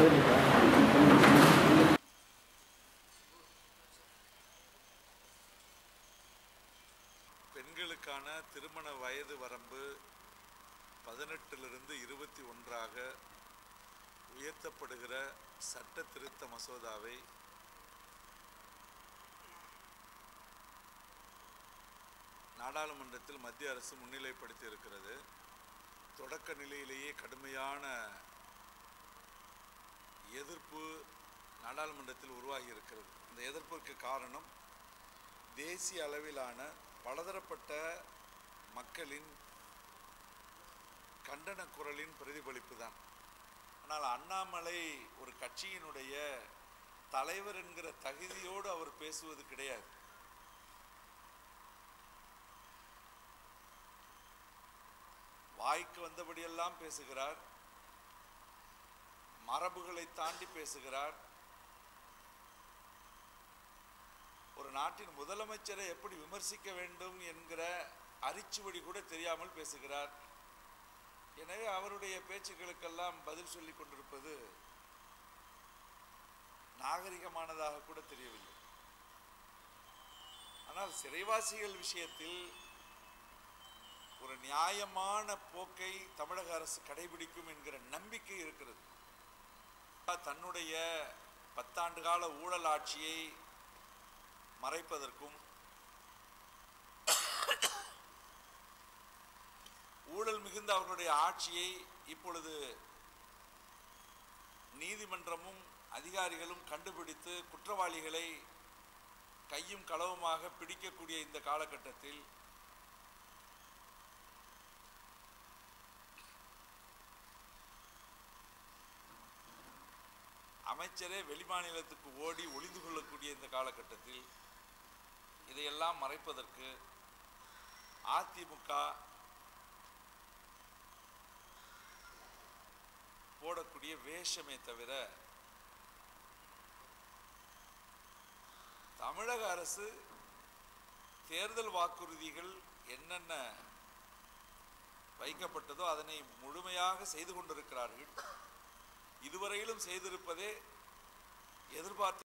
பெண்களுக்கான திருமண வயது வரம்பு பதினெட்டிலிருந்து இருபத்தி ஒன்றாக உயர்த்தப்படுகிற சட்ட திருத்த மசோதாவை நாடாளுமன்றத்தில் மத்திய அரசு முன்னிலைப்படுத்தி இருக்கிறது தொடக்க நிலையிலேயே கடுமையான எதிர்ப்பு நாடாளுமன்றத்தில் உருவாகி இருக்கிறது இந்த எதிர்ப்பிற்கு காரணம் தேசிய அளவிலான பலதரப்பட்ட மக்களின் கண்டன குரலின் பிரதிபலிப்பு தான் ஆனால் அண்ணாமலை ஒரு கட்சியினுடைய தலைவர் என்கிற தகுதியோடு அவர் பேசுவது கிடையாது வாய்க்கு வந்தபடியெல்லாம் பேசுகிறார் மரபுகளை தாண்டி பேசுகிறார் ஒரு நாட்டின் முதலமைச்சரை எப்படி விமர்சிக்க வேண்டும் என்கிற அரிச்சுவடி கூட தெரியாமல் பேசுகிறார் எனவே அவருடைய பேச்சுக்களுக்கெல்லாம் பதில் சொல்லிக் கொண்டிருப்பது நாகரிகமானதாக கூட தெரியவில்லை ஆனால் சிறைவாசிகள் விஷயத்தில் ஒரு நியாயமான போக்கை தமிழக அரசு கடைபிடிக்கும் என்கிற நம்பிக்கை இருக்கிறது தன்னுடைய பத்தாண்டு கால ஊழல் ஆட்சியை மறைப்பதற்கும் ஊழல் மிகுந்த அவர்களுடைய ஆட்சியை இப்பொழுது நீதிமன்றமும் அதிகாரிகளும் கண்டுபிடித்து குற்றவாளிகளை கையும் களவுமாக பிடிக்கக்கூடிய இந்த காலகட்டத்தில் அமைச்சரே வெளிமாநிலத்துக்கு ஓடி ஒளிந்து கொள்ளக்கூடிய இந்த காலகட்டத்தில் இதையெல்லாம் மறைப்பதற்கு அதிமுக போடக்கூடிய வேஷமே தவிர தமிழக அரசு தேர்தல் வாக்குறுதிகள் என்னென்ன வைக்கப்பட்டதோ அதனை முழுமையாக செய்து கொண்டிருக்கிறார்கள் இதுவரையிலும் செய்திருப்பதே எதிர்பார்த்த